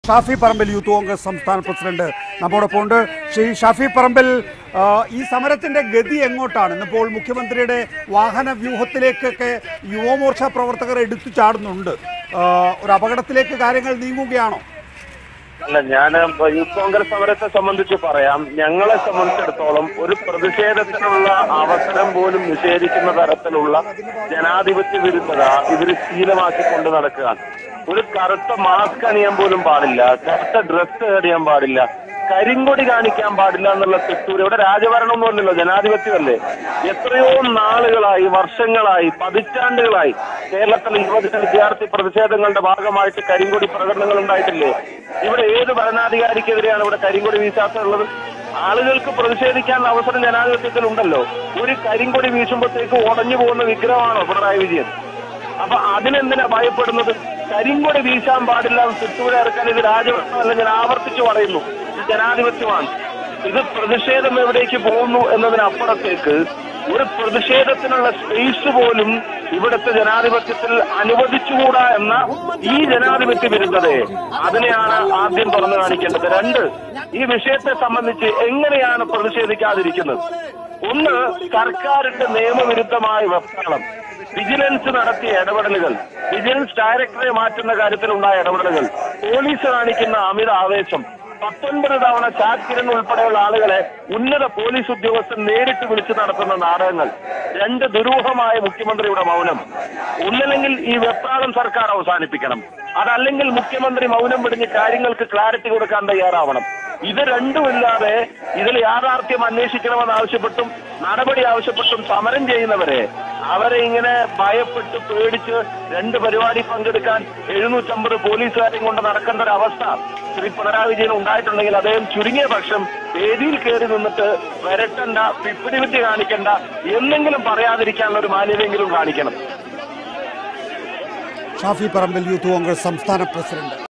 ഷാഫി പറമ്പിൽ youth Congress സംസ്ഥാന president നമ്മോടൊപ്പം ഉണ്ട് ശ്രീ ഷാഫി പറമ്പിൽ ആ, ഈ സമരത്തിന്റെ ഗതി എങ്ങോട്ടാണ് ഇന്നിപ്പോൾ മുഖ്യമന്ത്രിയുടെ വാഹന വ്യൂഹത്തിലേക്കൊക്കെ യുവമോർച്ച പ്രവർത്തകർ എടുത്തു ചാടുന്നുണ്ട് ആ, ഒരു അപകടത്തിലേക്ക് കാര്യങ്ങൾ നീങ്ങുകയാണോ അല്ല ഞാൻ യൂത്ത് കോൺഗ്രസ് സമരത്തെ സംബന്ധിച്ച് പറയാം ഞങ്ങളെ സംബന്ധിച്ചിടത്തോളം ഒരു പ്രതിഷേധത്തിനുള്ള അവസരം പോലും നിഷേധിക്കുന്ന തരത്തിലുള്ള ജനാധിപത്യ വിരുദ്ധത ഇവർ ശീലമാക്കിക്കൊണ്ട് നടക്കുകയാണ് ഒരു കറുത്ത മാസ്ക് അണിയാൻ പോലും പാടില്ല കറുത്ത ഡ്രസ്സ് അണിയാൻ പാടില്ല കരിങ്കൊടി കാണിക്കാൻ പാടില്ല എന്നുള്ള തെറ്റൂർ ഇവിടെ രാജഭരണമൊന്നുമല്ലല്ലോ ജനാധിപത്യമല്ലേ എത്രയോ നാളുകളായി വർഷങ്ങളായി പതിറ്റാണ്ടുകളായി കേരളത്തിലെ യുവജന വിദ്യാർത്ഥി പ്രതിഷേധങ്ങളുടെ ഭാഗമായിട്ട് കരിങ്കൊടി പ്രകടനങ്ങൾ ഉണ്ടായിട്ടില്ലേ ഇവിടെ ഏത് ഭരണാധികാരിക്കെതിരെയാണ് ഇവിടെ കരിങ്കൊടി വീശാത്തുള്ളത് ആളുകൾക്ക് പ്രതിഷേധിക്കാനുള്ള അവസരം ജനാധിപത്യത്തിൽ ഉണ്ടല്ലോ ഒരു കരിങ്കൊടി വീശുമ്പോഴത്തേക്ക് ഉടഞ്ഞു പോകുന്ന വിഗ്രഹമാണോ പിണറായി വിജയൻ അപ്പൊ അതിനെന്തിനാ ഭയപ്പെടുന്നത് കരിങ്കൊടി വീശാൻ പാടില്ല എന്ന് തെറ്റുകൂടെ ഇറക്കാൻ ഇത് രാജഭരണമല്ല ഞാൻ ആവർത്തിച്ചു പറയുന്നു ഇത് ജനാധിപത്യമാണ് ഇത് പ്രതിഷേധം എവിടേക്ക് പോകുന്നു എന്നതിനപ്പുറത്തേക്ക് ഒരു പ്രതിഷേധത്തിനുള്ള സ്പേസ് പോലും ഇവിടുത്തെ ജനാധിപത്യത്തിൽ അനുവദിച്ചുകൂടാ എന്ന ഈ ജനാധിപത്യ വിരുദ്ധതയെ അതിനെയാണ് ആദ്യം തുറന്നു കാണിക്കേണ്ടത് രണ്ട് ഈ വിഷയത്തെ സംബന്ധിച്ച് എങ്ങനെയാണ് പ്രതിഷേധിക്കാതിരിക്കുന്നത് ഒന്ന് സർക്കാരിന്റെ നിയമവിരുദ്ധമായ വെപ്രാളം വിജിലൻസ് നടത്തിയ ഇടപെടലുകൾ വിജിലൻസ് ഡയറക്ടറെ മാറ്റുന്ന കാര്യത്തിലുണ്ടായ ഇടപെടലുകൾ പോലീസ് കാണിക്കുന്ന അമിത ആവേശം പത്തൊൻപത് തവണ ചാറ്റ് കിരൺ ഉൾപ്പെടെയുള്ള ആളുകളെ ഉന്നത പോലീസ് ഉദ്യോഗസ്ഥൻ നേരിട്ട് വിളിച്ചു നടത്തുന്ന നാടകങ്ങൾ രണ്ട് ദുരൂഹമായ മുഖ്യമന്ത്രിയുടെ മൗനം ഒന്നില്ലെങ്കിൽ ഈ വെപ്രാളം സർക്കാർ അവസാനിപ്പിക്കണം അതല്ലെങ്കിൽ മുഖ്യമന്ത്രി മൗനം വെടിഞ്ഞ് കാര്യങ്ങൾക്ക് ക്ലാരിറ്റി കൊടുക്കാൻ തയ്യാറാവണം ഇത് രണ്ടുമില്ലാതെ ഇതിൽ യാഥാർത്ഥ്യം അന്വേഷിക്കണമെന്ന് ആവശ്യപ്പെട്ടും നടപടി ആവശ്യപ്പെട്ടും സമരം ചെയ്യുന്നവരെ അവരെ ഇങ്ങനെ ഭയപ്പെട്ട് പേടിച്ച് രണ്ട് പരിപാടി പങ്കെടുക്കാൻ എഴുന്നൂറ്റമ്പത് പോലീസുകാരെയും കൊണ്ട് നടക്കേണ്ട ഒരു അവസ്ഥ ശ്രീ പിണറായി വിജയൻ ഉണ്ടായിട്ടുണ്ടെങ്കിൽ അദ്ദേഹം ചുരുങ്ങിയ പക്ഷം വേദിയിൽ കയറി നിന്നിട്ട് വരട്ടണ്ട പിപ്പിടി വിദ്യ കാണിക്കണ്ട എന്നെങ്കിലും പറയാതിരിക്കാനുള്ള ഒരു മാന്യതയെങ്കിലും കാണിക്കണം ഷാഫി പറമ്പിൽ യൂത്ത് കോൺഗ്രസ് സംസ്ഥാന പ്രസിഡന്റ്